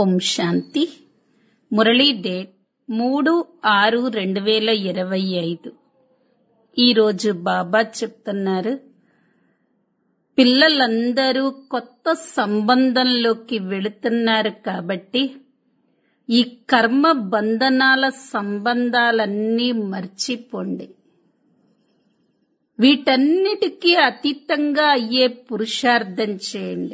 ఓం శాంతి Murali date మూడు ఆరు రెండు వేల ఇరవై ఐదు ఈరోజు బాబా చెప్తున్నారు పిల్లలందరూ కొత్త సంబంధంలోకి వెళుతున్నారు కాబట్టి ఈ కర్మ బంధనాల సంబంధాలన్నీ మర్చిపోండి వీటన్నిటికీ అతీతంగా అయ్యే పురుషార్థం చేయండి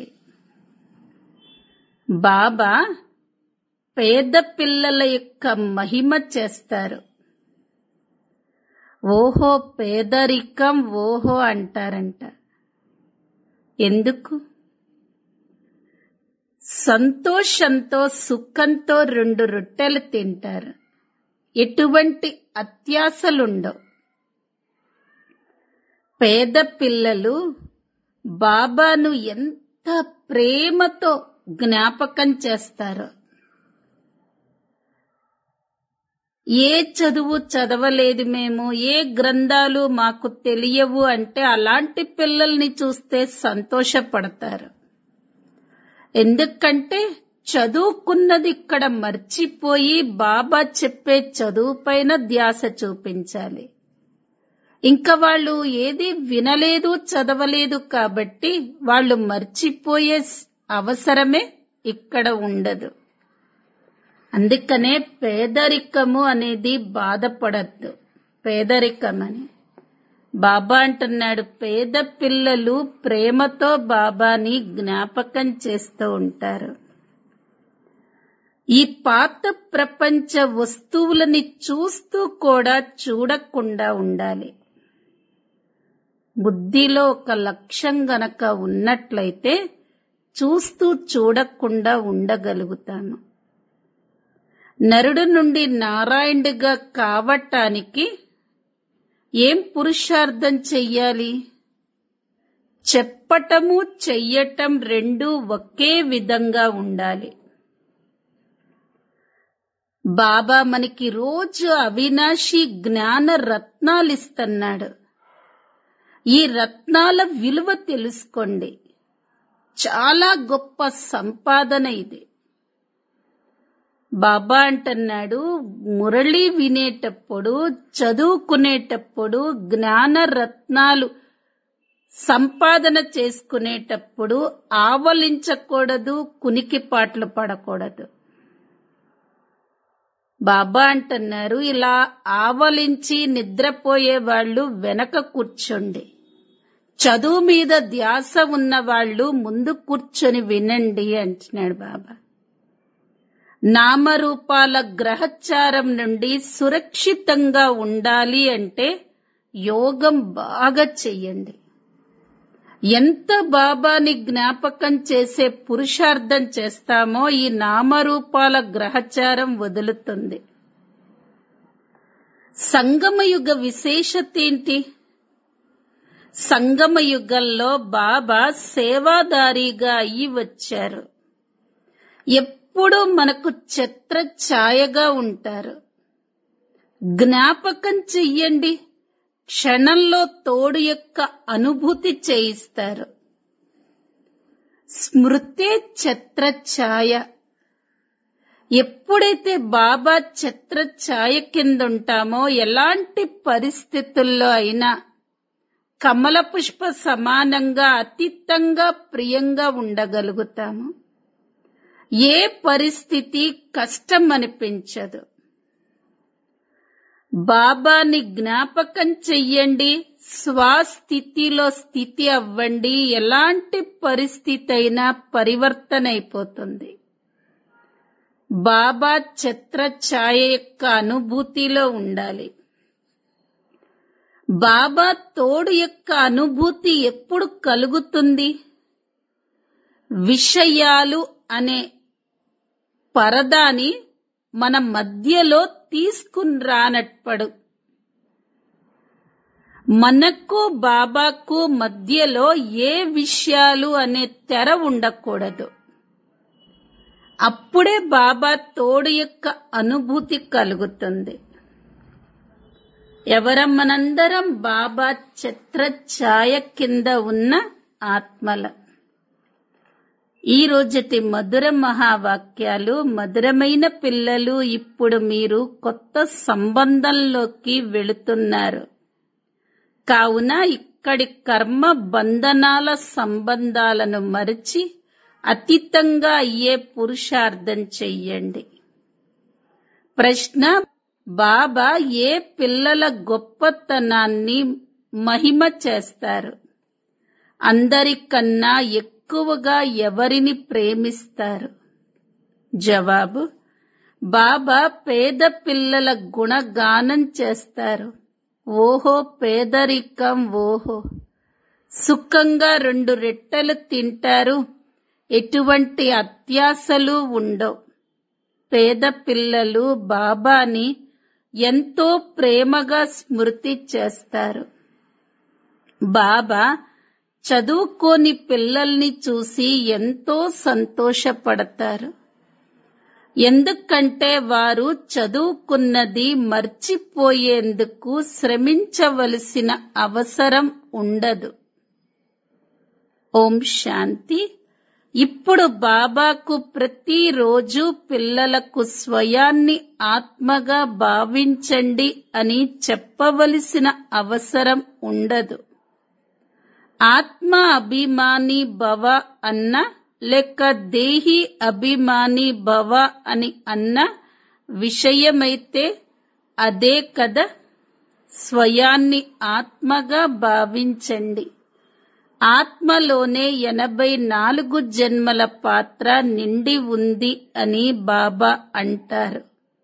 బాబా పేద పిల్లల యొక్క మహిమ చేస్తారు ఓహో పేదరికం ఓహో అంటారంట ఎందుకు సంతోషంతో సుఖంతో రెండు రొట్టెలు తింటారు ఎటువంటి అత్యాసలుండవు పేద పిల్లలు బాబాను ఎంత ప్రేమతో జ్ఞాపకం చేస్తారో ఏ చదువు చదవలేదు మేము ఏ గ్రంథాలు మాకు తెలియవు అంటే అలాంటి పిల్లల్ని చూస్తే సంతోషపడతారు ఎందుకంటే చదువుకున్నది ఇక్కడ మర్చిపోయి బాబా చెప్పే చదువు పైన ధ్యాస చూపించాలి ఇంకా వాళ్ళు ఏది వినలేదు చదవలేదు కాబట్టి వాళ్ళు మర్చిపోయే అవసరమే ఇక్కడ ఉండదు అందుకనే పేదరికము అనేది బాధపడద్దు పేదరికమని బాబా అంటున్నాడు పేద పిల్లలు ప్రేమతో బాబాని జ్ఞాపకం చేస్తూ ఉంటారు ఈ పాత ప్రపంచ వస్తువులని చూస్తూ కూడా చూడకుండా ఉండాలి బుద్ధిలో ఒక లక్ష్యం గనక ఉన్నట్లయితే చూస్తూ చూడకుండా ఉండగలుగుతాము నరుడు నుండి నారాయణుడిగా కావటానికి ఏం పురుషార్థం చెయ్యాలి చెప్పటము చెయ్యటం రెండూ ఒకే విధంగా ఉండాలి బాబా మనకి రోజు అవినాశి జ్ఞాన రత్నాలు ఇస్తున్నాడు ఈ రత్నాల విలువ తెలుసుకోండి చాలా గొప్ప సంపాదన ఇది బాబా అంటున్నాడు మురళి వినేటప్పుడు చదువుకునేటప్పుడు జ్ఞాన రత్నాలు సంపాదన చేసుకునేటప్పుడు ఆవలించకూడదు కునికిపాట్లు పడకూడదు బాబా అంటున్నారు ఇలా ఆవలించి నిద్రపోయే వాళ్ళు వెనక కూర్చోండి చదువు మీద ధ్యాస ఉన్న వాళ్ళు ముందు కూర్చొని వినండి అంటున్నాడు బాబా నామరూపాల గ్రహచారం నుండి సురక్షితంగా ఉండాలి అంటే యోగం బాగా చెయ్యండి ఎంత బాబాని జ్ఞాపకం చేసే పురుషార్థం చేస్తామో ఈ నామరూపాల గ్రహచారం వదులుతుంది సంగమయుగ విశేషత ఏంటి సంగమయుగంలో బాబా సేవాదారిగా అయి వచ్చారు ఎప్పుడూ మనకు ఛత్ర ఛాయగా ఉంటారు జ్ఞాపకం చెయ్యండి క్షణంలో తోడు యొక్క అనుభూతి చేయిస్తారు స్మృతే ఛత్ర ఛాయ ఎప్పుడైతే బాబా ఛత్ర ఛాయ కింద ఉంటామో ఎలాంటి పరిస్థితుల్లో అయినా కమల పుష్ప సమానంగా అతీతంగా ప్రియంగా ఉండగలుగుతాము ఏ పరిస్థితి కష్టం అనిపించదు బాబాని జ్ఞాపకం చెయ్యండి స్వస్థితిలో స్థితి అవ్వండి ఎలాంటి పరిస్థితి అయినా పరివర్తన అయిపోతుంది బాబా ఛత్ర ఛాయ యొక్క అనుభూతిలో ఉండాలి బాబా తోడు యొక్క అనుభూతి ఎప్పుడు కలుగుతుంది విషయాలు అనే పరదాని మన మధ్యలో తీసుకుని రానట్పడు మనకు బాబాకు మధ్యలో ఏ విషయాలు అనే తెర ఉండకూడదు అప్పుడే బాబా తోడు యొక్క అనుభూతి కలుగుతుంది ఎవరం మనందరం బాబా ఛత్ర ఛాయ కింద ఉన్న ఆత్మల ఈ రోజటి మధుర మహావాక్యాలు మధురమైన పిల్లలు ఇప్పుడు మీరు కొత్త సంబంధంలోకి వెళుతున్నారు కావున ఇక్కడి కర్మ బంధనాల సంబంధాలను మరిచి అతీతంగా అయ్యే పురుషార్థం చెయ్యండి ప్రశ్న బాబా ఏ పిల్లల గొప్పతనాన్ని మహిమ చేస్తారు అందరికన్నా ఎక్కువగా ఎవరిని ప్రేమిస్తారు జవాబు బాబా పేద పిల్లల గుణగానం చేస్తారు ఓహో పేదరికం ఓహో సుఖంగా రెండు రెట్టెలు తింటారు ఎటువంటి అత్యాసలు ఉండవు పేద పిల్లలు బాబాని ఎంతో ప్రేమగా స్మృతి చేస్తారు బాబా చదువుకోని పిల్లల్ని చూసి ఎంతో సంతోషపడతారు ఎందుకంటే వారు చదువుకున్నది మర్చిపోయేందుకు శ్రమించవలసిన అవసరం ఉండదు ఓం శాంతి ఇప్పుడు బాబాకు ప్రతిరోజు పిల్లలకు స్వయాన్ని ఆత్మగా భావించండి అని చెప్పవలసిన అవసరం ఉండదు ఆత్మ అభిమాని భవ అన్న లేక దేహి అభిమాని భవ అని అన్న విషయమైతే అదే కదా స్వయాన్ని ఆత్మగా భావించండి ఆత్మలోనే ఎనభై నాలుగు జన్మల పాత్ర నిండి ఉంది అని బాబా అంటారు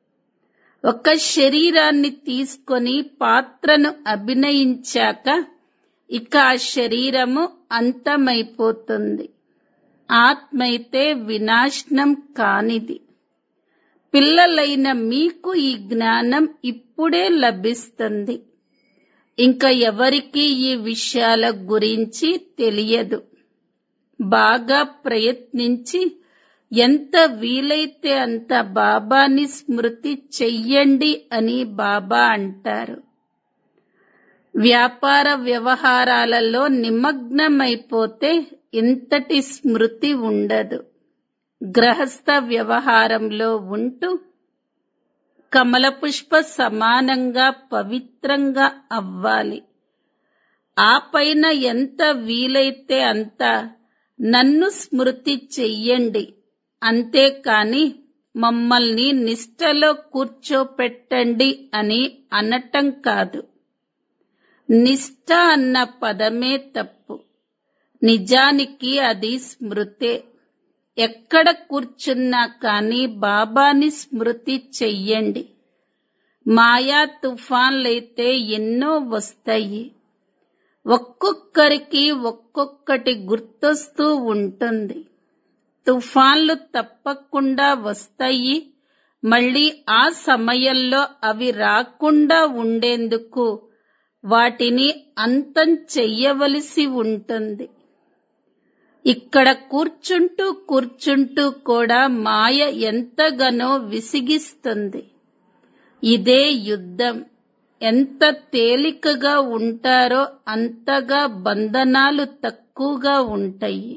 ఒక శరీరాన్ని తీసుకొని పాత్రను అభినయించాక ఇక ఆ శరీరము అంతమైపోతుంది ఆత్మైతే వినాశనం కానిది పిల్లలైన మీకు ఈ జ్ఞానం ఇప్పుడే లభిస్తుంది ఇంకా ఎవరికి ఈ విషయాల గురించి తెలియదు బాగా ప్రయత్నించి ఎంత వీలైతే అంత బాబాని స్మృతి చెయ్యండి అని బాబా అంటారు వ్యాపార వ్యవహారాలలో నిమగ్నమైపోతే ఇంతటి స్మృతి ఉండదు గ్రహస్థ వ్యవహారంలో ఉంటూ కమల పుష్ప సమానంగా పవిత్రంగా అవ్వాలి ఆ పైన ఎంత వీలైతే అంత నన్ను స్మృతి చెయ్యండి అంతేకాని మమ్మల్ని నిష్టలో కూర్చోపెట్టండి అని అనటం కాదు నిష్ట అన్న పదమే తప్పు నిజానికి అది స్మృతే ఎక్కడ కూర్చున్నా కానీ బాబాని స్మృతి చెయ్యండి మాయా తుఫాన్లైతే ఎన్నో వస్తాయి ఒక్కొక్కరికి ఒక్కొక్కటి గుర్తొస్తూ ఉంటుంది తుఫాన్లు తప్పకుండా వస్తాయి మళ్ళీ ఆ సమయంలో అవి రాకుండా ఉండేందుకు వాటిని అంతం చెయ్యవలసి ఉంటుంది ఇక్కడ కూర్చుంటూ కూర్చుంటూ కూడా మాయ ఎంతగానో విసిగిస్తుంది ఇదే యుద్ధం ఎంత తేలికగా ఉంటారో అంతగా బంధనాలు తక్కువగా ఉంటాయి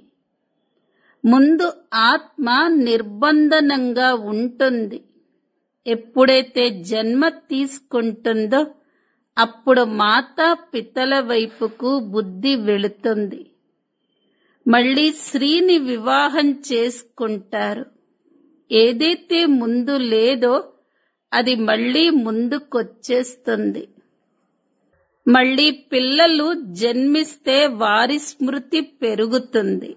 ముందు ఆత్మ నిర్బంధనంగా ఉంటుంది ఎప్పుడైతే జన్మ తీసుకుంటుందో అప్పుడు మాతా పితల వైపుకు బుద్ధి వెళుతుంది మళ్ళీ స్త్రీని వివాహం చేసుకుంటారు ఏదైతే ముందు లేదో అది మళ్ళీ ముందుకొచ్చేస్తుంది మళ్ళీ పిల్లలు జన్మిస్తే వారి స్మృతి పెరుగుతుంది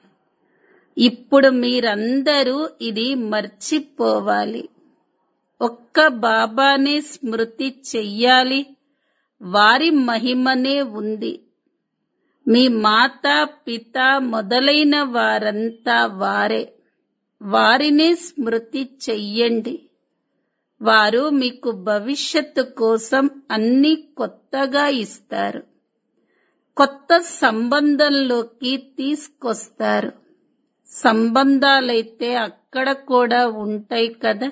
ఇప్పుడు మీరందరూ ఇది మర్చిపోవాలి ఒక్క బాబానే స్మృతి చెయ్యాలి వారి మహిమనే ఉంది మీ మాత పిత మొదలైన వారంతా వారే వారినే స్మృతి చెయ్యండి వారు మీకు భవిష్యత్తు కోసం అన్ని కొత్తగా ఇస్తారు కొత్త సంబంధంలోకి తీసుకొస్తారు సంబంధాలైతే అక్కడ కూడా ఉంటాయి కదా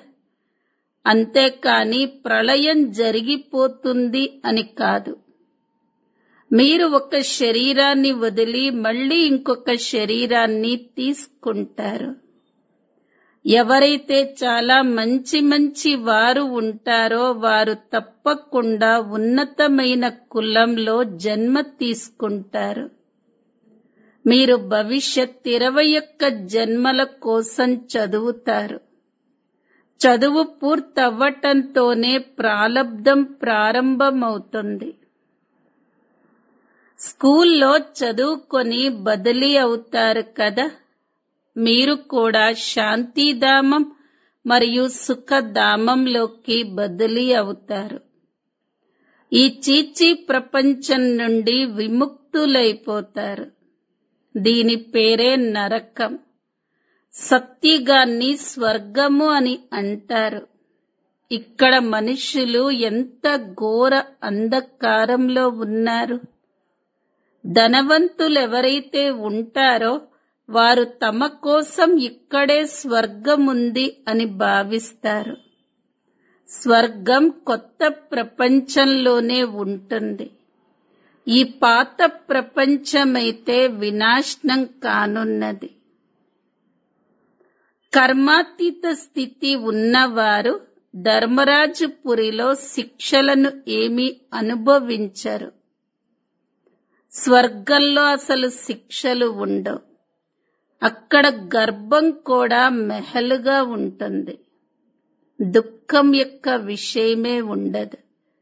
అంతేకాని ప్రళయం జరిగిపోతుంది అని కాదు మీరు ఒక శరీరాన్ని వదిలి మళ్ళీ ఇంకొక శరీరాన్ని తీసుకుంటారు ఎవరైతే చాలా మంచి మంచి వారు ఉంటారో వారు తప్పకుండా ఉన్నతమైన కులంలో జన్మ తీసుకుంటారు మీరు భవిష్యత్ ఇరవై ఒక్క జన్మల కోసం చదువుతారు చదువు పూర్తవ్వటంతోనే ప్రాలబ్ధం ప్రారంభమవుతుంది స్కూల్లో చదువుకొని బదిలీ అవుతారు కదా మీరు కూడా శాంతిధామం మరియు సుఖధామంలోకి బదిలీ అవుతారు ఈ చీచీ ప్రపంచం నుండి విముక్తులైపోతారు దీని పేరే నరకం సత్యగాన్ని స్వర్గము అని అంటారు ఇక్కడ మనుషులు ఎంత ఘోర అంధకారంలో ఉన్నారు ధనవంతులెవరైతే ఉంటారో వారు తమ కోసం ఇక్కడే స్వర్గముంది అని భావిస్తారు స్వర్గం కొత్త ప్రపంచంలోనే ఉంటుంది ఈ పాత ప్రపంచమైతే వినాశనం కానున్నది కర్మాతీత స్థితి ఉన్నవారు ధర్మరాజుపురిలో శిక్షలను ఏమీ అనుభవించరు స్వర్గంలో అసలు శిక్షలు ఉండవు అక్కడ గర్భం కూడా మెహలుగా ఉంటుంది దుఃఖం యొక్క విషయమే ఉండదు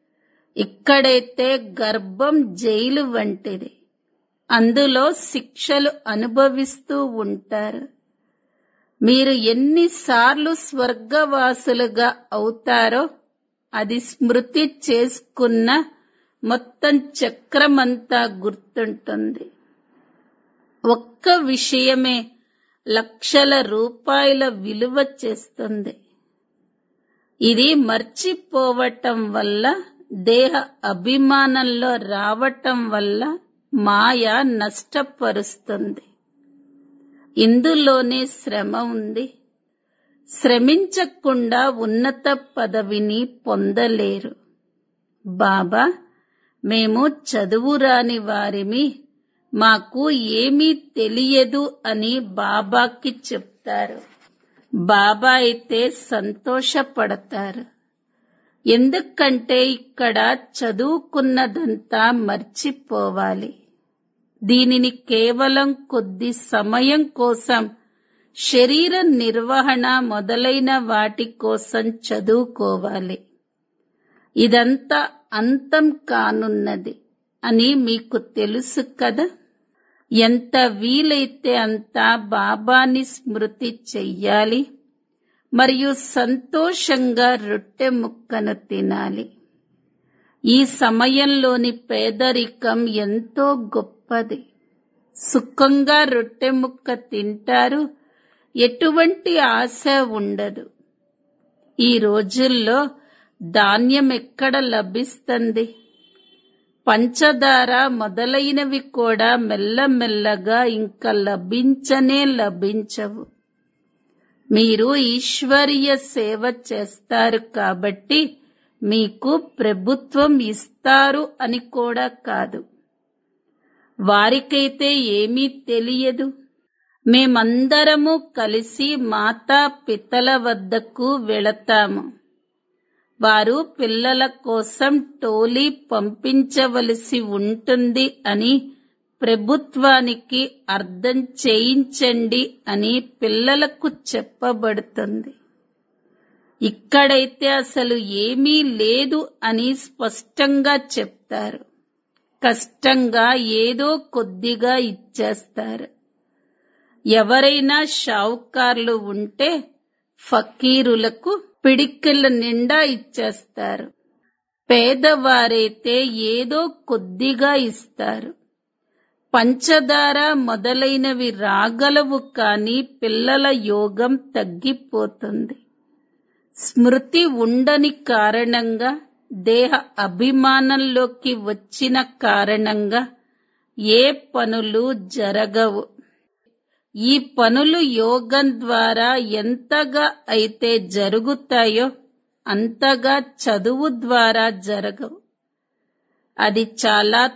ఇక్కడైతే గర్భం జైలు వంటిది అందులో శిక్షలు అనుభవిస్తూ ఉంటారు మీరు ఎన్నిసార్లు స్వర్గవాసులుగా అవుతారో అది స్మృతి చేసుకున్న మొత్తం చక్రమంతా గుర్తుంటుంది ఒక్క విషయమే లక్షల రూపాయల విలువ చేస్తుంది ఇది మర్చిపోవటం వల్ల దేహ అభిమానంలో రావటం వల్ల మాయ నష్టపరుస్తుంది ఇందులోనే శ్రమ ఉంది శ్రమించకుండా ఉన్నత పదవిని పొందలేరు బాబా మేము చదువురాని వారిమి మాకు ఏమీ తెలియదు అని బాబాకి చెప్తారు బాబా అయితే సంతోషపడతారు ఎందుకంటే ఇక్కడ చదువుకున్నదంతా మర్చిపోవాలి దీనిని కేవలం కొద్ది సమయం కోసం శరీర నిర్వహణ మొదలైన వాటి కోసం చదువుకోవాలి ఇదంతా అంతం కానున్నది అని మీకు తెలుసు కదా ఎంత వీలైతే అంత బాబాని స్మృతి చెయ్యాలి మరియు సంతోషంగా రొట్టె ముక్కను తినాలి ఈ సమయంలోని పేదరికం ఎంతో గొప్పది సుఖంగా రొట్టె ముక్క తింటారు ఎటువంటి ఆశ ఉండదు ఈ రోజుల్లో ధాన్యం ఎక్కడ లభిస్తుంది పంచదార మొదలైనవి కూడా మెల్లమెల్లగా ఇంకా లభించనే లభించవు మీరు ఈశ్వరీయ సేవ చేస్తారు కాబట్టి మీకు ప్రభుత్వం ఇస్తారు అని కూడా కాదు వారికైతే ఏమీ తెలియదు మేమందరము కలిసి మాతా పితల వద్దకు వెళతాము వారు పిల్లల కోసం టోలీ పంపించవలసి ఉంటుంది అని ప్రభుత్వానికి అర్థం చేయించండి అని పిల్లలకు చెప్పబడుతుంది ఇక్కడైతే అసలు ఏమీ లేదు అని స్పష్టంగా చెప్తారు కష్టంగా ఏదో కొద్దిగా ఇచ్చేస్తారు ఎవరైనా షావుకార్లు ఉంటే ఫకీరులకు పిడికిళ్ళ నిండా ఇచ్చేస్తారు పేదవారైతే ఏదో కొద్దిగా ఇస్తారు పంచదార మొదలైనవి రాగలవు కాని పిల్లల యోగం తగ్గిపోతుంది స్మృతి ఉండని కారణంగా దేహ అభిమానంలోకి వచ్చిన కారణంగా ఏ పనులు జరగవు ఈ పనులు యోగం ద్వారా ఎంతగా అయితే జరుగుతాయో అంతగా చదువు ద్వారా జరగవు అది చాలా తక్కువ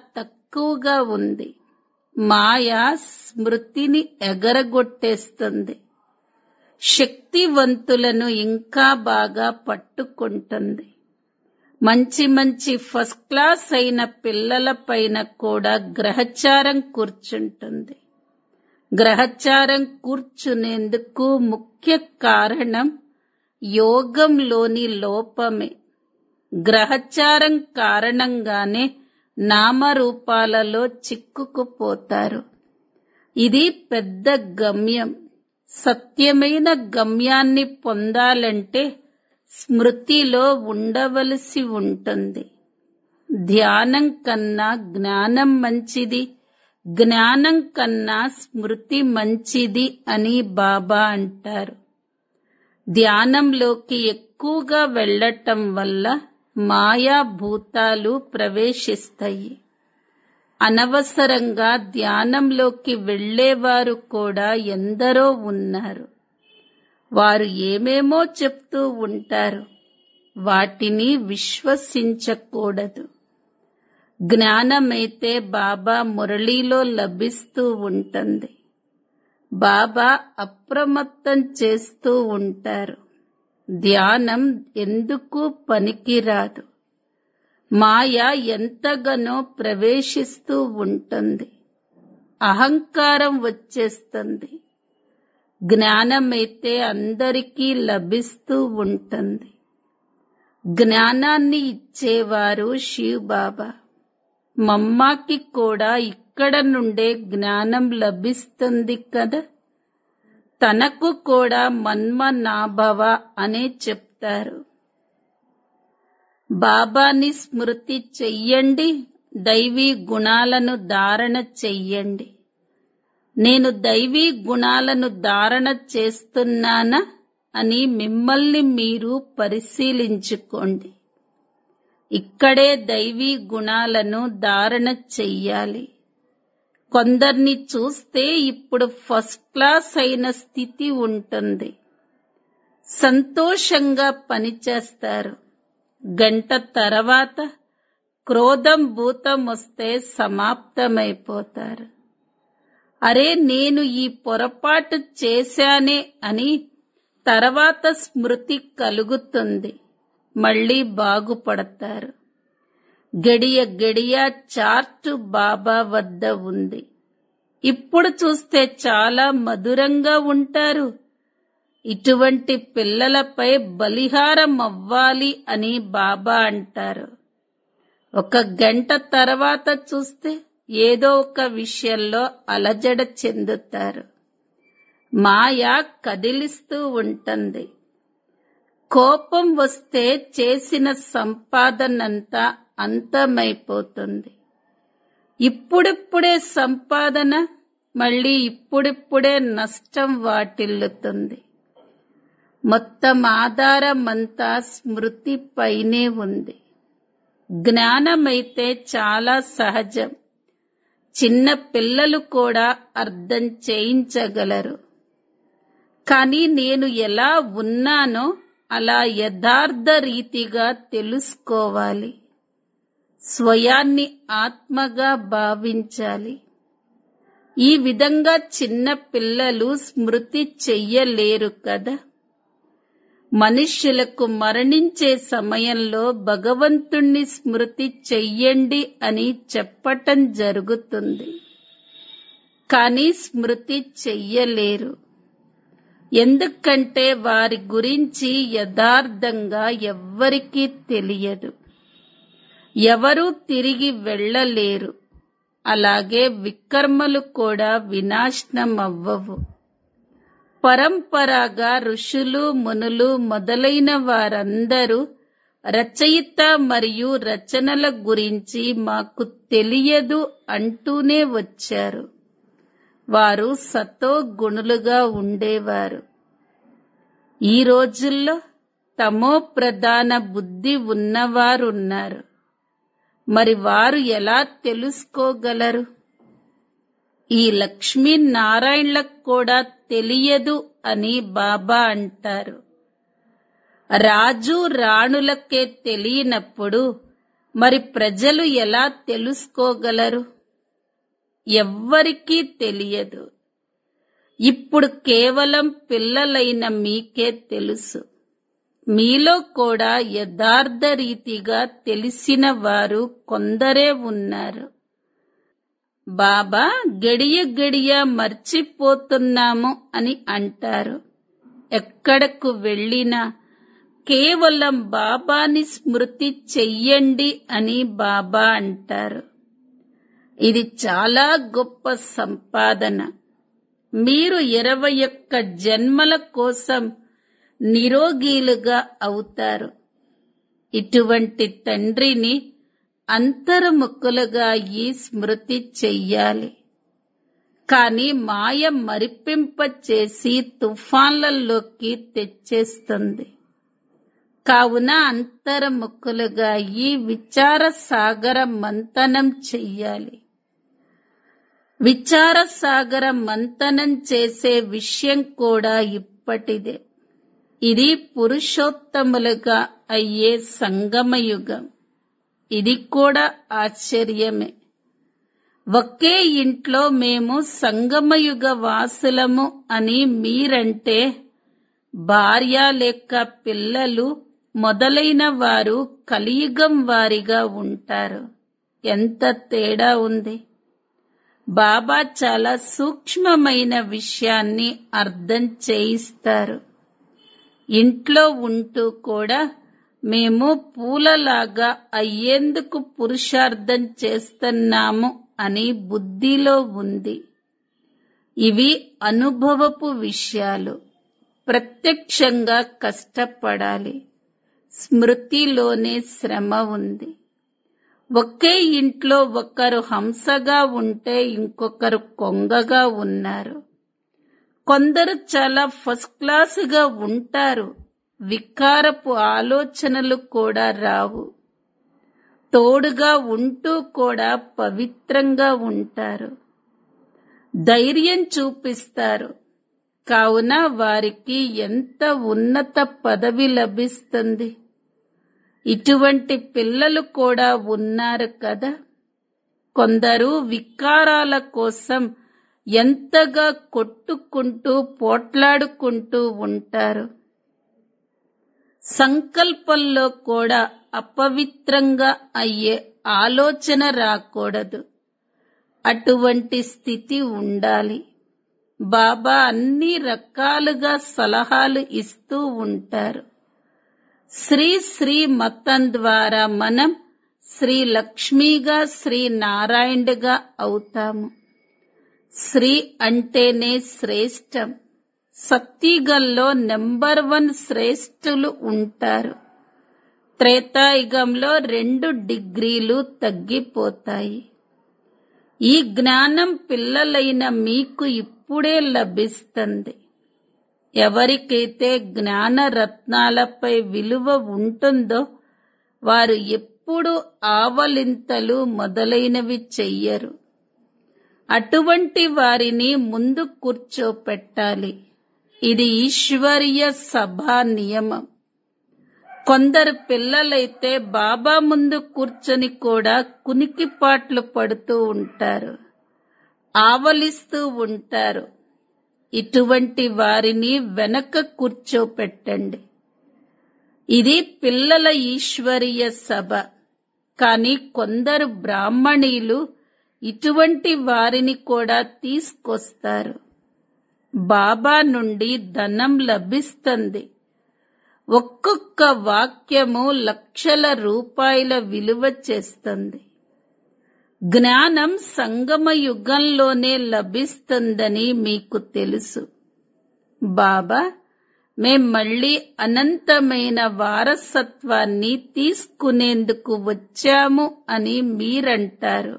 ఎక్కువగా ఉంది మాయ స్మృతిని ఎగరగొట్టేస్తుంది శక్తివంతులను ఇంకా బాగా పట్టుకుంటుంది మంచి మంచి ఫస్ట్ క్లాస్ అయిన పిల్లల పైన కూడా గ్రహచారం కూర్చుంటుంది గ్రహచారం కూర్చునేందుకు ముఖ్య కారణం యోగంలోని లోపమే గ్రహచారం కారణంగానే నామరూపాలలో చిక్కుకుపోతారు ఇది పెద్ద గమ్యం సత్యమైన గమ్యాన్ని పొందాలంటే స్మృతిలో ఉండవలసి ఉంటుంది ధ్యానం కన్నా జ్ఞానం మంచిది జ్ఞానం కన్నా స్మృతి మంచిది అని బాబా అంటారు ధ్యానంలోకి ఎక్కువగా వెళ్ళటం వల్ల మాయా భూతాలు ప్రవేశిస్తాయి అనవసరంగా ధ్యానంలోకి వెళ్ళేవారు కూడా ఎందరో ఉన్నారు వారు ఏమేమో చెప్తూ ఉంటారు వాటిని విశ్వసించకూడదు జ్ఞానమైతే బాబా మురళీలో లభిస్తూ ఉంటుంది బాబా అప్రమత్తం చేస్తూ ఉంటారు ధ్యానం ఎందుకు పనికిరాదు మాయ ఎంతగానో ప్రవేశిస్తూ ఉంటుంది అహంకారం వచ్చేస్తుంది జ్ఞానమైతే అందరికీ లభిస్తూ ఉంటుంది జ్ఞానాన్ని ఇచ్చేవారు శివ్ బాబా మమ్మాకి కూడా ఇక్కడ నుండే జ్ఞానం లభిస్తుంది కదా తనకు కూడా మన్మనాభవ అనే చెప్తారు బాబాని స్మృతి చెయ్యండి దైవీ గుణాలను ధారణ చెయ్యండి నేను దైవీ గుణాలను ధారణ చేస్తున్నానా అని మిమ్మల్ని మీరు పరిశీలించుకోండి ఇక్కడే దైవీ గుణాలను ధారణ చెయ్యాలి కొందరిని చూస్తే ఇప్పుడు ఫస్ట్ క్లాస్ అయిన స్థితి ఉంటుంది సంతోషంగా పనిచేస్తారు గంట తర్వాత క్రోధం భూతం వస్తే సమాప్తమైపోతారు అరే నేను ఈ పొరపాటు చేశానే అని తర్వాత స్మృతి కలుగుతుంది మళ్ళీ బాగుపడతారు గడియ గడియ చార్టు బాబా వద్ద ఉంది ఇప్పుడు చూస్తే చాలా మధురంగా ఉంటారు ఇటువంటి పిల్లలపై బలిహారం అవ్వాలి అని బాబా అంటారు ఒక గంట తర్వాత చూస్తే ఏదో ఒక విషయంలో అలజడ చెందుతారు మాయ కదిలిస్తూ ఉంటుంది కోపం వస్తే చేసిన సంపాదనంతా అంతమైపోతుంది ఇప్పుడిప్పుడే సంపాదన మళ్ళీ ఇప్పుడిప్పుడే నష్టం వాటిల్లుతుంది మొత్తం ఆధారమంతా స్మృతి పైనే ఉంది జ్ఞానమైతే చాలా సహజం చిన్న పిల్లలు కూడా అర్థం చేయించగలరు కానీ నేను ఎలా ఉన్నానో అలా యథార్థ రీతిగా తెలుసుకోవాలి స్వయాన్ని ఆత్మగా భావించాలి ఈ విధంగా చిన్న పిల్లలు స్మృతి చెయ్యలేరు కదా మనుష్యులకు మరణించే సమయంలో భగవంతుణ్ణి స్మృతి చెయ్యండి అని చెప్పటం జరుగుతుంది కానీ స్మృతి చెయ్యలేరు ఎందుకంటే వారి గురించి యథార్థంగా ఎవ్వరికీ తెలియదు ఎవరూ తిరిగి వెళ్ళలేరు అలాగే వికర్మలు కూడా వినాశనం అవ్వవు పరంపరగా ఋషులు మునులు మొదలైన వారందరూ రచయిత మరియు రచనల గురించి మాకు తెలియదు అంటూనే వచ్చారు వారు సతో గుణులుగా ఉండేవారు ఈ రోజుల్లో తమో ప్రధాన బుద్ధి ఉన్నవారున్నారు మరి వారు ఎలా తెలుసుకోగలరు ఈ లక్ష్మీనారాయణలకు కూడా తెలియదు అని బాబా అంటారు రాజు రాణులకే తెలియనప్పుడు మరి ప్రజలు ఎలా తెలుసుకోగలరు ఎవ్వరికీ తెలియదు ఇప్పుడు కేవలం పిల్లలైన మీకే తెలుసు మీలో కూడా యథార్థ రీతిగా తెలిసిన వారు కొందరే ఉన్నారు బాబా గడియ గడియ మర్చిపోతున్నాము అని అంటారు ఎక్కడకు వెళ్ళినా కేవలం బాబాని స్మృతి చెయ్యండి అని బాబా అంటారు ఇది చాలా గొప్ప సంపాదన మీరు ఇరవై ఒక్క జన్మల కోసం నిరోగీలుగా అవుతారు ఇటువంటి తండ్రిని అంతర్ముఖులుగా ఈ స్మృతి చెయ్యాలి కాని మాయ మరిపింప చేసి తుఫాన్లలోకి తెచ్చేస్తుంది కావున అంతర్ముఖులుగా ఈ విచార సాగర మంతనం చెయ్యాలి విచార సాగర మంతనం చేసే విషయం కూడా ఇప్పటిదే ఇది పురుషోత్తములుగా అయ్యే సంగమయుగం ఇది కూడా ఆశ్చర్యమే ఒకే ఇంట్లో మేము సంగమయుగ వాసులము అని మీరంటే భార్య లేక పిల్లలు మొదలైన వారు కలియుగం వారిగా ఉంటారు ఎంత తేడా ఉంది బాబా చాలా సూక్ష్మమైన విషయాన్ని అర్థం చేయిస్తారు ఇంట్లో ఉంటూ కూడా మేము పూలలాగా అయ్యేందుకు పురుషార్థం చేస్తున్నాము అని బుద్ధిలో ఉంది ఇవి అనుభవపు విషయాలు ప్రత్యక్షంగా కష్టపడాలి స్మృతిలోనే శ్రమ ఉంది ఒకే ఇంట్లో ఒకరు హంసగా ఉంటే ఇంకొకరు కొంగగా ఉన్నారు కొందరు చాలా ఫస్ట్ క్లాసుగా ఉంటారు వికారపు ఆలోచనలు కూడా రావు తోడుగా ఉంటూ కూడా పవిత్రంగా ఉంటారు ధైర్యం చూపిస్తారు కావున వారికి ఎంత ఉన్నత పదవి లభిస్తుంది ఇటువంటి పిల్లలు కూడా ఉన్నారు కదా కొందరు వికారాల కోసం ఎంతగా కొట్టుకుంటూ పోట్లాడుకుంటూ ఉంటారు సంకల్పంలో కూడా అపవిత్రంగా అయ్యే ఆలోచన రాకూడదు అటువంటి స్థితి ఉండాలి బాబా అన్ని రకాలుగా సలహాలు ఇస్తూ ఉంటారు శ్రీ శ్రీ మతం ద్వారా మనం శ్రీ లక్ష్మిగా శ్రీ నారాయణుడిగా అవుతాము శ్రీ అంటేనే శ్రేష్టం సత్యుగంలో నెంబర్ వన్ శ్రేష్ఠులు ఉంటారు త్రేతాయుగంలో రెండు డిగ్రీలు తగ్గిపోతాయి ఈ జ్ఞానం పిల్లలైన మీకు ఇప్పుడే లభిస్తుంది ఎవరికైతే జ్ఞాన రత్నాలపై విలువ ఉంటుందో వారు ఎప్పుడు ఆవలింతలు మొదలైనవి చెయ్యరు అటువంటి వారిని ముందు కూర్చోపెట్టాలి ఇది ఈశ్వరీయ సభా నియమం కొందరు పిల్లలైతే బాబా ముందు కూర్చొని కూడా కునికిపాట్లు పడుతూ ఉంటారు ఆవలిస్తూ ఉంటారు ఇటువంటి వారిని వెనక కూర్చోపెట్టండి ఇది పిల్లల ఈశ్వరీయ సభ కానీ కొందరు బ్రాహ్మణీలు ఇటువంటి వారిని కూడా తీసుకొస్తారు బాబా నుండి ధనం లభిస్తుంది ఒక్కొక్క వాక్యము లక్షల రూపాయల విలువ చేస్తుంది జ్ఞానం సంగమ యుగంలోనే లభిస్తుందని మీకు తెలుసు బాబా మేం మళ్ళీ అనంతమైన వారసత్వాన్ని తీసుకునేందుకు వచ్చాము అని మీరంటారు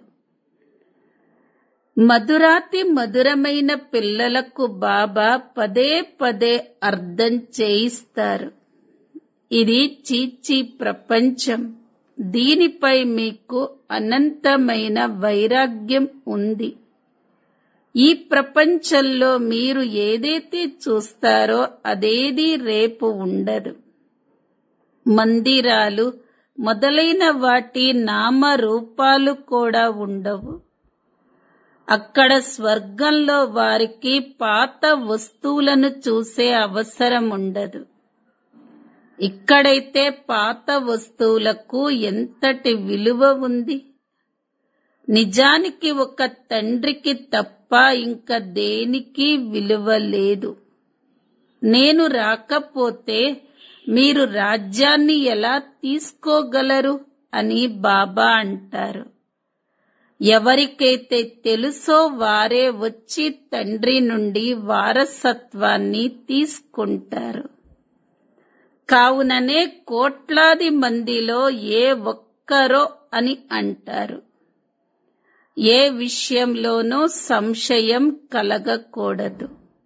మధురాతి మధురమైన పిల్లలకు బాబా పదే పదే అర్థం చేయిస్తారు ఇది చీచి ప్రపంచం దీనిపై మీకు అనంతమైన వైరాగ్యం ఉంది ఈ ప్రపంచంలో మీరు ఏదైతే చూస్తారో అదేది రేపు ఉండదు మందిరాలు మొదలైన వాటి నామ రూపాలు కూడా ఉండవు అక్కడ స్వర్గంలో వారికి పాత వస్తువులను చూసే అవసరం ఉండదు ఇక్కడైతే పాత వస్తువులకు ఎంతటి విలువ ఉంది నిజానికి ఒక తండ్రికి తప్ప ఇంకా దేనికి విలువ లేదు నేను రాకపోతే మీరు రాజ్యాన్ని ఎలా తీసుకోగలరు అని బాబా అంటారు ఎవరికైతే తెలుసో వారే వచ్చి తండ్రి నుండి వారసత్వాన్ని తీసుకుంటారు కావుననే కోట్లాది మందిలో ఏ ఒక్కరో అని అంటారు ఏ విషయంలోనూ సంశయం కలగకూడదు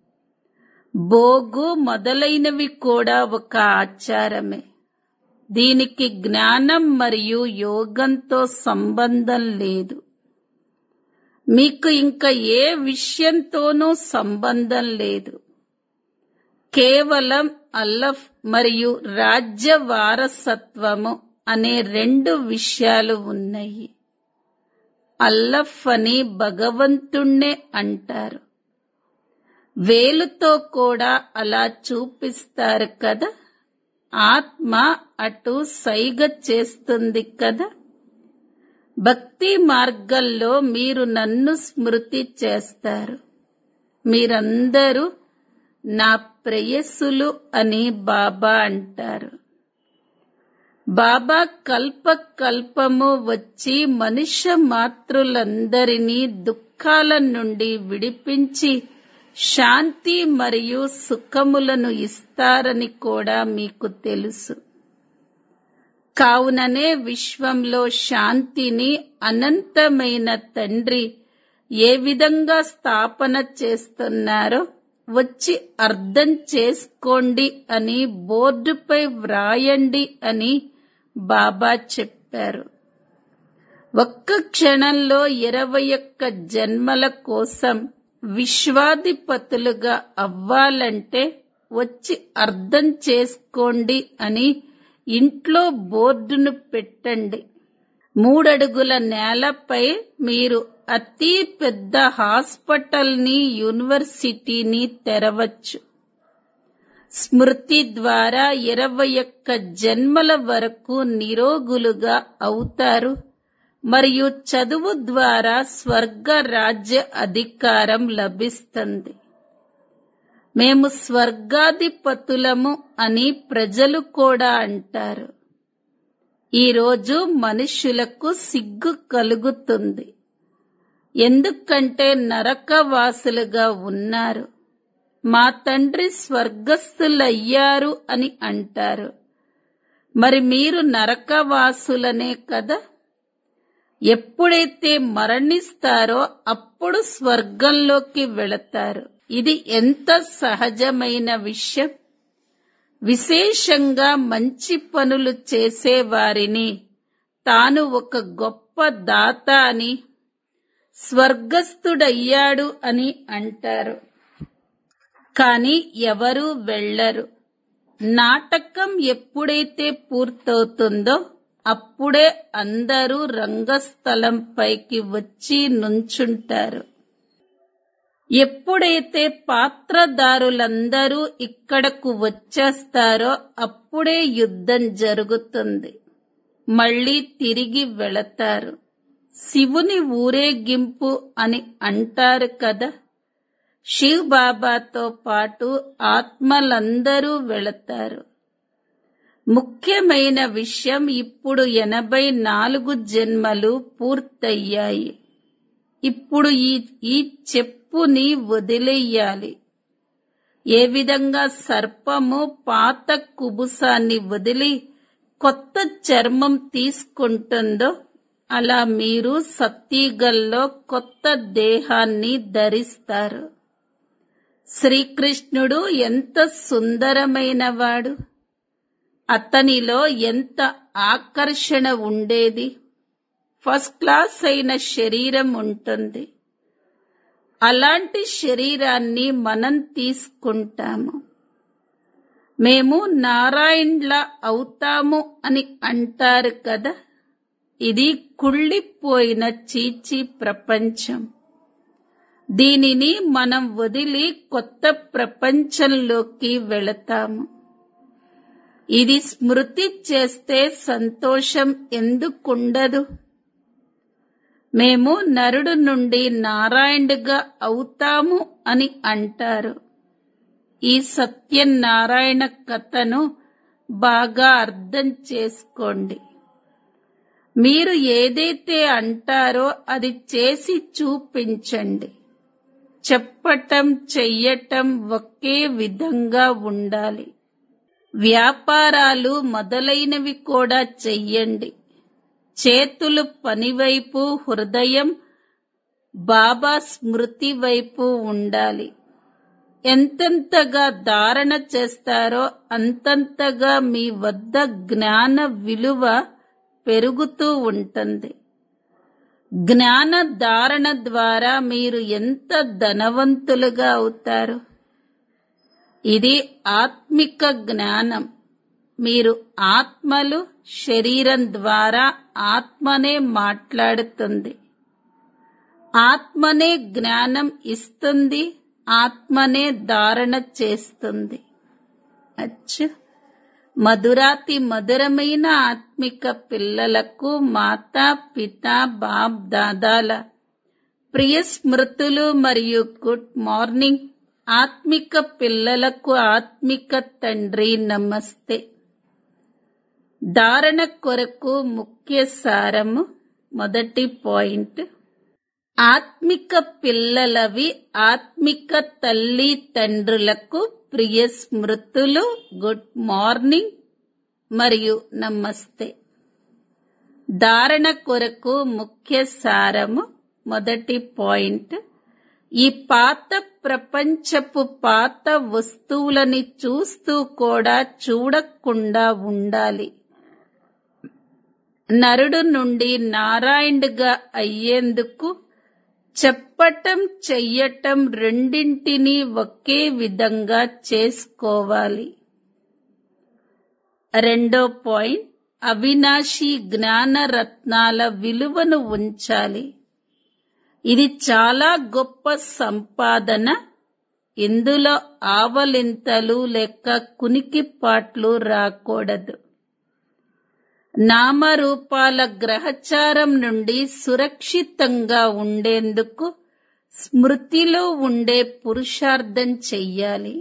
బోగు మొదలైనవి కూడా ఒక ఆచారమే దీనికి జ్ఞానం మరియు యోగంతో సంబంధం లేదు మీకు ఇంకా ఏ విషయంతోనూ సంబంధం లేదు కేవలం అల్లఫ్ మరియు రాజ్య వారసత్వము అనే రెండు విషయాలు ఉన్నాయి అల్లఫ్ అని భగవంతుణ్ణే అంటారు వేలుతో కూడా అలా చూపిస్తారు కదా ఆత్మ అటు సైగ చేస్తుంది కదా భక్తి మార్గంలో మీరు నన్ను స్మృతి చేస్తారు మీరందరూ నా ప్రేయస్సులు అని బాబా అంటారు బాబా కల్ప కల్పము వచ్చి మనుష్య మాతృలందరినీ దుఃఖాల నుండి విడిపించి శాంతి మరియు సుఖములను ఇస్తారని కూడా మీకు తెలుసు కావుననే విశ్వంలో శాంతిని అనంతమైన తండ్రి ఏ విధంగా స్థాపన చేస్తున్నారో వచ్చి అర్థం చేసుకోండి అని బోర్డుపై వ్రాయండి అని బాబా చెప్పారు ఒక్క క్షణంలో ఇరవై ఒక్క జన్మల కోసం విశ్వాధిపతులుగా అవ్వాలంటే వచ్చి అర్థం చేసుకోండి అని ఇంట్లో బోర్డును పెట్టండి మూడడుగుల నేలపై మీరు అతి పెద్ద హాస్పిటల్ని యూనివర్సిటీని తెరవచ్చు స్మృతి ద్వారా ఇరవై ఒక్క జన్మల వరకు నిరోగులుగా అవుతారు మరియు చదువు ద్వారా స్వర్గ రాజ్య అధికారం లభిస్తుంది మేము స్వర్గాధిపతులము అని ప్రజలు కూడా అంటారు ఈరోజు మనుషులకు సిగ్గు కలుగుతుంది ఎందుకంటే నరకవాసులుగా ఉన్నారు మా తండ్రి స్వర్గస్థులయ్యారు అని అంటారు మరి మీరు నరకవాసులనే కదా ఎప్పుడైతే మరణిస్తారో అప్పుడు స్వర్గంలోకి వెళతారు ఇది ఎంత సహజమైన విషయం విశేషంగా మంచి పనులు చేసేవారిని తాను ఒక గొప్ప దాత అని స్వర్గస్థుడయ్యాడు అని అంటారు కాని ఎవరూ వెళ్లరు నాటకం ఎప్పుడైతే పూర్తవుతుందో అప్పుడే అందరూ రంగస్థలంపైకి వచ్చి నుంచుంటారు ఎప్పుడైతే పాత్రదారులందరూ ఇక్కడకు వచ్చేస్తారో అప్పుడే యుద్ధం జరుగుతుంది మళ్ళీ తిరిగి వెళతారు శివుని ఊరేగింపు అని అంటారు కదా శివ్ బాబాతో పాటు ఆత్మలందరూ వెళతారు ముఖ్యమైన విషయం ఇప్పుడు ఎనభై నాలుగు జన్మలు పూర్తయ్యాయి ఇప్పుడు ఈ ఈ చెప్పుని వదిలేయాలి ఏ విధంగా సర్పము పాత కుబుసాన్ని వదిలి కొత్త చర్మం తీసుకుంటుందో అలా మీరు సత్యగల్లో కొత్త దేహాన్ని ధరిస్తారు శ్రీకృష్ణుడు ఎంత సుందరమైనవాడు అతనిలో ఎంత ఆకర్షణ ఉండేది ఫస్ట్ క్లాస్ అయిన శరీరం ఉంటుంది అలాంటి శరీరాన్ని మనం తీసుకుంటాము మేము నారాయణ్ల అవుతాము అని అంటారు కదా ఇది కుళ్ళిపోయిన చీచి ప్రపంచం దీనిని మనం వదిలి కొత్త ప్రపంచంలోకి వెళతాము ఇది స్మృతి చేస్తే సంతోషం ఎందుకుండదు మేము నరుడు నుండి నారాయణుడుగా అవుతాము అని అంటారు ఈ సత్యనారాయణ కథను బాగా అర్థం చేసుకోండి మీరు ఏదైతే అంటారో అది చేసి చూపించండి చెప్పటం చెయ్యటం ఒకే విధంగా ఉండాలి వ్యాపారాలు మొదలైనవి కూడా చెయ్యండి చేతులు పనివైపు హృదయం బాబా స్మృతి వైపు ఉండాలి ఎంతెంతగా ధారణ చేస్తారో అంతంతగా మీ వద్ద జ్ఞాన విలువ పెరుగుతూ ఉంటుంది జ్ఞాన ధారణ ద్వారా మీరు ఎంత ధనవంతులుగా అవుతారు ఇది ఆత్మిక జ్ఞానం మీరు ఆత్మలు శరీరం ద్వారా ఆత్మనే మాట్లాడుతుంది ఆత్మనే జ్ఞానం ఇస్తుంది ఆత్మనే ధారణ చేస్తుంది అచ్చు మధురాతి మధురమైన ఆత్మిక పిల్లలకు మాతా పిత బాప్ దాదాల ప్రియ స్మృతులు మరియు గుడ్ మార్నింగ్ ఆత్మిక పిల్లలకు ఆత్మిక తండ్రి నమస్తే ధారణ కొరకు ముఖ్య సారము మొదటి పాయింట్ ఆత్మిక పిల్లలవి ఆత్మిక తల్లి తండ్రులకు ప్రియ స్మృతులు గుడ్ మార్నింగ్ మరియు నమస్తే ధారణ కొరకు ముఖ్య సారము మొదటి పాయింట్ ఈ పాత ప్రపంచపు పాత వస్తువులని చూస్తూ కూడా చూడకుండా ఉండాలి నరుడు నుండి నారాయణుడిగా అయ్యేందుకు చెప్పటం చెయ్యటం రెండింటినీ ఒకే విధంగా చేసుకోవాలి రెండో పాయింట్ అవినాశి జ్ఞాన రత్నాల విలువను ఉంచాలి ఇది చాలా గొప్ప సంపాదన ఇందులో ఆవలింతలు లేక కునికిపాట్లు రాకూడదు నామరూపాల గ్రహచారం నుండి సురక్షితంగా ఉండేందుకు స్మృతిలో ఉండే పురుషార్థం చెయ్యాలి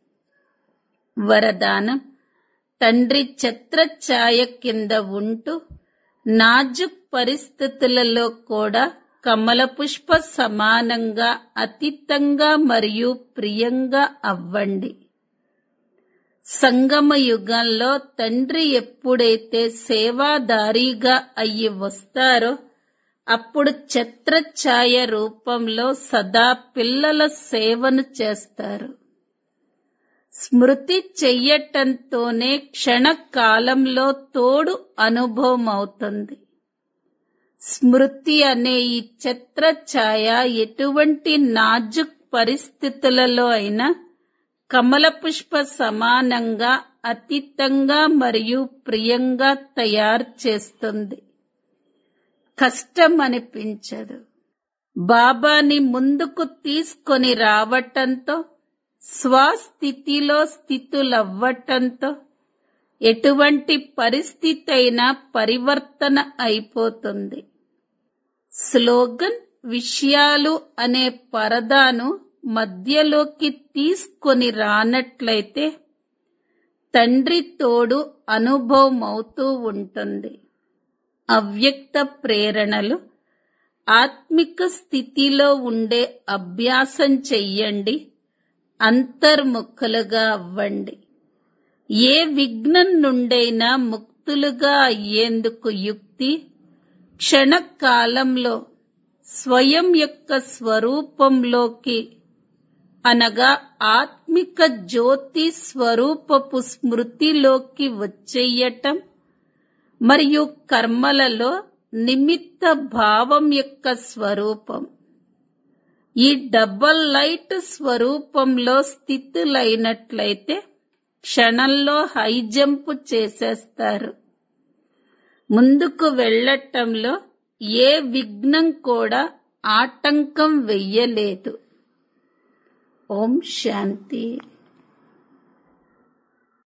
వరదానం తండ్రి ఛత్రఛాయ కింద ఉంటూ నాజుక్ పరిస్థితులలో కూడా కమల పుష్ప సమానంగా అతీతంగా మరియు ప్రియంగా అవ్వండి సంగమ యుగంలో తండ్రి ఎప్పుడైతే సేవాదారీగా అయ్యి వస్తారో అప్పుడు ఛత్రఛాయ రూపంలో సదా పిల్లల సేవను చేస్తారు స్మృతి చెయ్యటంతోనే క్షణకాలంలో తోడు అనుభవం అవుతుంది స్మృతి అనే ఈ ఛత్రఛాయ ఎటువంటి నాజుక్ పరిస్థితులలో అయినా కమల పుష్ప సమానంగా అతీతంగా మరియు ప్రియంగా తయారు చేస్తుంది కష్టం అనిపించదు బాబాని ముందుకు తీసుకొని రావటంతో స్వస్థితిలో స్థితులవ్వటంతో ఎటువంటి పరిస్థితి అయినా పరివర్తన అయిపోతుంది స్లోగన్ విషయాలు అనే పరదాను మధ్యలోకి తీసుకొని రానట్లయితే తండ్రి తోడు అనుభవం అవుతూ ఉంటుంది అవ్యక్త ప్రేరణలు ఆత్మిక స్థితిలో ఉండే అభ్యాసం చెయ్యండి అంతర్ముఖులుగా అవ్వండి ఏ విఘ్నం నుండైనా ముక్తులుగా అయ్యేందుకు యుక్తి క్షణకాలంలో స్వయం యొక్క స్వరూపంలోకి అనగా ఆత్మిక జ్యోతి స్వరూపపు స్మృతిలోకి వచ్చేయటం మరియు కర్మలలో నిమిత్త భావం యొక్క స్వరూపం ఈ డబల్ లైట్ స్వరూపంలో స్థితులైనట్లయితే క్షణంలో హై జంప్ చేసేస్తారు ముందుకు వెళ్ళటంలో ఏ విఘ్నం కూడా ఆటంకం వెయ్యలేదు ఓం శాంతి